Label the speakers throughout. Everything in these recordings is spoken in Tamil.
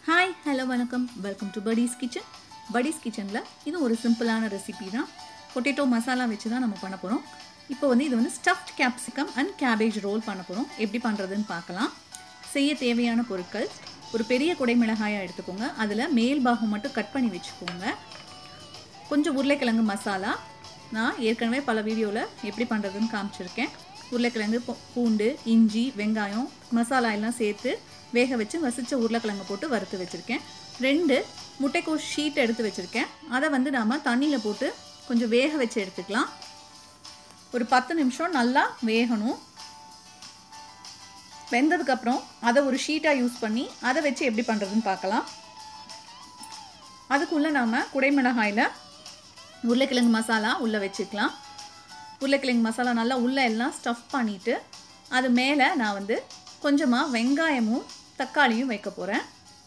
Speaker 1: ஹாய் ஹலோ வணக்கம் welcome to buddies kitchen buddies கிச்சனில் இது ஒரு சிம்பிளான ரெசிபி தான் பொட்டேட்டோ மசாலா வச்சு தான் நம்ம பண்ண போகிறோம் இப்போ வந்து இது வந்து stuffed capsicum and cabbage roll பண்ண போகிறோம் எப்படி பண்ணுறதுன்னு பார்க்கலாம் செய்ய தேவையான பொருட்கள் ஒரு பெரிய குடைமிளகாயாக எடுத்துக்கோங்க அதில் மேல் பாகம் மட்டும் கட் பண்ணி வச்சுக்கோங்க கொஞ்சம் உருளைக்கிழங்கு மசாலா நான் ஏற்கனவே பல வீடியோவில் எப்படி பண்ணுறதுன்னு காமிச்சிருக்கேன் உருளைக்கிழங்கு பூ- பூண்டு இஞ்சி வெங்காயம் மசாலா எல்லாம் சேர்த்து வேக வச்சு வசிச்ச உருளைக்கிழங்கு போட்டு வறுத்து வச்சுருக்கேன் ரெண்டு முட்டைக்கோஸ் ஷீட் எடுத்து வச்சுருக்கேன் அதை வந்து நாம் தண்ணியில் போட்டு கொஞ்சம் வேக வச்சு எடுத்துக்கலாம் ஒரு பத்து நிமிஷம் நல்லா வேகணும் வெந்ததுக்கப்புறம் அதை ஒரு ஷீட்டாக யூஸ் பண்ணி அதை வச்சு எப்படி பண்ணுறதுன்னு பார்க்கலாம் அதுக்குள்ளே நாம் குடைமிளகாயில் உருளைக்கிழங்கு மசாலா உள்ளே வச்சுக்கலாம் உருளைக்கிழங்கு மசாலா நல்லா உள்ளே எல்லாம் ஸ்டஃப் பண்ணிவிட்டு அது மேலே நான் வந்து கொஞ்சமாக வெங்காயமும் தக்காளியும் வைக்க போகிறேன்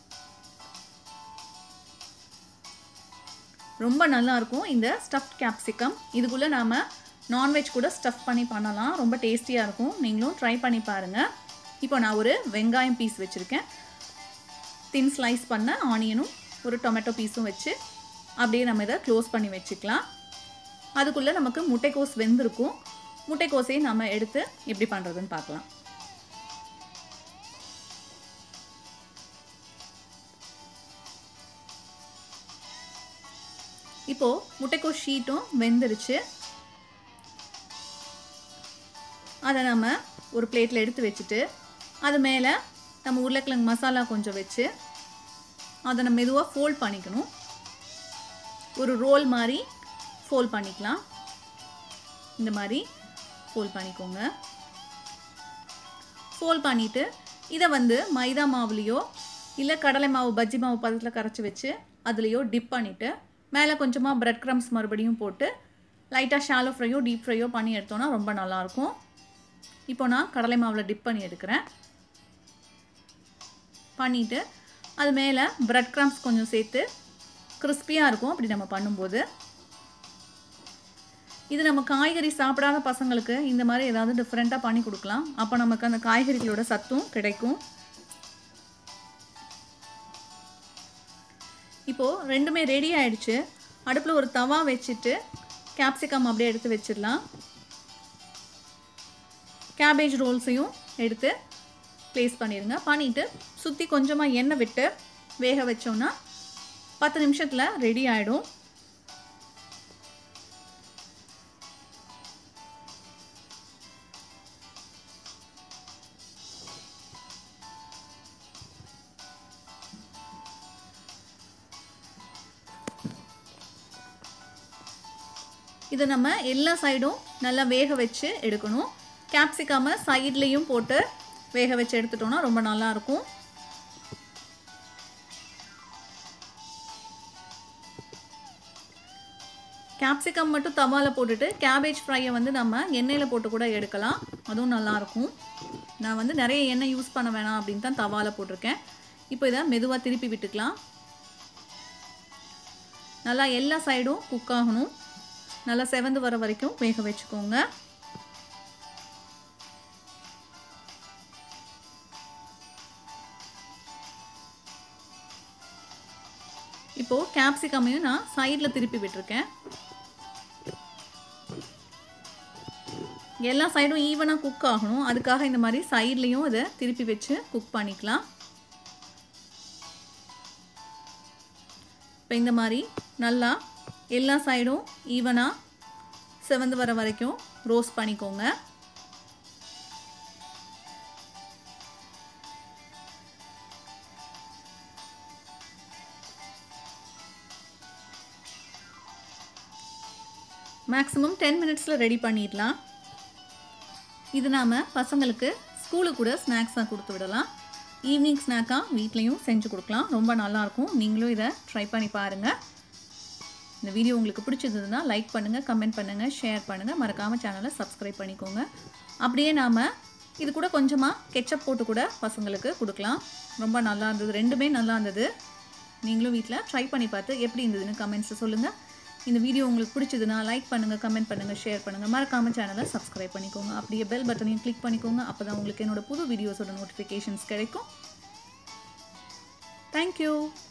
Speaker 1: ரொம்ப நல்லா இருக்கும் இந்த ஸ்டஃப்ட் கேப்சிகம் இதுக்குள்ளே நாம் நான்வெஜ் கூட ஸ்டஃப் பண்ணி பண்ணலாம் ரொம்ப டேஸ்டியாக இருக்கும் நீங்களும் ட்ரை பண்ணி பாருங்கள் இப்போ நான் ஒரு வெங்காயம் பீஸ் வச்சுருக்கேன் தின் ஸ்லைஸ் பண்ண ஆனியனும் ஒரு டொமேட்டோ பீஸும் வச்சு அப்படியே நம்ம இதை க்ளோஸ் பண்ணி வச்சுக்கலாம் அதுக்குள்ளே நமக்கு முட்டைக்கோஸ் வெந்திருக்கும் முட்டைக்கோஸையும் நம்ம எடுத்து எப்படி பண்ணுறதுன்னு பார்க்கலாம் இப்போது முட்டைக்கோஸ் ஷீட்டும் வெந்துருச்சு அதை நம்ம ஒரு பிளேட்டில் எடுத்து வச்சுட்டு அது மேலே நம்ம உருளைக்கிழங்கு மசாலா கொஞ்சம் வச்சு அதை நம்ம மெதுவாக ஃபோல்ட் பண்ணிக்கணும் ஒரு ரோல் மாதிரி ஃபோல்ட் பண்ணிக்கலாம் இந்த மாதிரி ஃபோல்ட் பண்ணிக்கோங்க ஃபோல்ட் பண்ணிவிட்டு இதை வந்து மைதா மாவுலேயோ இல்லை கடலை மாவு பஜ்ஜி மாவு பதத்தில் கரைச்சி வச்சு அதுலேயோ டிப் பண்ணிவிட்டு மேலே கொஞ்சமாக பிரெட் க்ரம்ஸ் மறுபடியும் போட்டு லைட்டாக ஷாலோ ஃப்ரையோ டீப் ஃப்ரையோ பண்ணி எடுத்தோன்னா ரொம்ப நல்லாயிருக்கும் இப்போ நான் கடலை மாவில் டிப் பண்ணி எடுக்கிறேன் பண்ணிவிட்டு அது மேலே பிரெட் க்ரம்ஸ் கொஞ்சம் சேர்த்து கிறிஸ்பியாக இருக்கும் அப்படி நம்ம பண்ணும்போது இது நம்ம காய்கறி சாப்பிடாத பசங்களுக்கு இந்த மாதிரி ஏதாவது டிஃப்ரெண்ட்டாக பண்ணி கொடுக்கலாம் அப்போ நமக்கு அந்த காய்கறிகளோட சத்தும் கிடைக்கும் இப்போது ரெண்டுமே ரெடி ஆயிடுச்சு அடுப்பில் ஒரு தவா வச்சுட்டு கேப்சிகம் அப்படியே எடுத்து வச்சிடலாம் கேபேஜ் ரோல்ஸையும் எடுத்து ப்ளேஸ் பண்ணிடுங்க பண்ணிவிட்டு சுற்றி கொஞ்சமாக எண்ணெய் விட்டு வேக வச்சோம்னா பத்து நிமிஷத்தில் ரெடி ஆகிடும் இதை நம்ம எல்லா சைடும் நல்லா வேக வச்சு எடுக்கணும் கேப்சிகாம சைட்லேயும் போட்டு வேக வச்சு எடுத்துட்டோம்னா ரொம்ப நல்லாயிருக்கும் கேப்சிகம் மட்டும் தவாவில் போட்டுட்டு கேபேஜ் ஃப்ரையை வந்து நம்ம எண்ணெயில் போட்டு கூட எடுக்கலாம் அதுவும் நல்லாயிருக்கும் நான் வந்து நிறைய எண்ணெய் யூஸ் பண்ண வேணாம் அப்படின்னு தான் தவாவில் போட்டிருக்கேன் இப்போ இதை மெதுவாக திருப்பி விட்டுக்கலாம் நல்லா எல்லா சைடும் குக் ஆகணும் நல்லா செவந்து வர வரைக்கும் வேக வச்சுக்கோங்க இப்போது கேப்சிகமையும் நான் சைடில் திருப்பி விட்டுருக்கேன் எல்லா சைடும் ஈவனாக குக் ஆகணும் அதுக்காக இந்த மாதிரி சைட்லேயும் இதை திருப்பி வச்சு குக் பண்ணிக்கலாம் இப்போ இந்த மாதிரி நல்லா எல்லா சைடும் ஈவனாக செவந்து வர வரைக்கும் ரோஸ்ட் பண்ணிக்கோங்க மேக்ஸிமம் டென் மினிட்ஸில் ரெடி பண்ணிடலாம் இது நாம் பசங்களுக்கு ஸ்கூலுக்கு கூட ஸ்நாக்ஸாக கொடுத்து விடலாம் ஈவினிங் ஸ்நாக்காக வீட்லேயும் செஞ்சு கொடுக்கலாம் ரொம்ப நல்லாயிருக்கும் நீங்களும் இதை ட்ரை பண்ணி பாருங்கள் இந்த வீடியோ உங்களுக்கு பிடிச்சிருந்ததுன்னா லைக் பண்ணுங்கள் கமெண்ட் பண்ணுங்கள் ஷேர் பண்ணுங்கள் மறக்காமல் சேனலை சப்ஸ்கிரைப் பண்ணிக்கோங்க அப்படியே நாம் இது கூட கொஞ்சமாக கெச்சப் போட்டு கூட பசங்களுக்கு கொடுக்கலாம் ரொம்ப நல்லா இருந்தது ரெண்டுமே நல்லா இருந்தது நீங்களும் வீட்டில் ட்ரை பண்ணி பார்த்து எப்படி இருந்ததுன்னு கமெண்ட்ஸில் சொல்லுங்கள் இந்த வீடியோ உங்களுக்கு பிடிச்சதுன்னா லைக் பண்ணுங்கள் கமெண்ட் பண்ணுங்கள் ஷேர் பண்ணுங்கள் மறக்காமல் சேனலை சப்ஸ்கிரைப் பண்ணிக்கோங்க அப்படியே பெல் பட்டனையும் கிளிக் பண்ணிக்கோங்க அப்போ தான் உங்களுக்கு என்னோட புது வீடியோஸோட நோட்டிஃபிகேஷன்ஸ் கிடைக்கும் தேங்க்யூ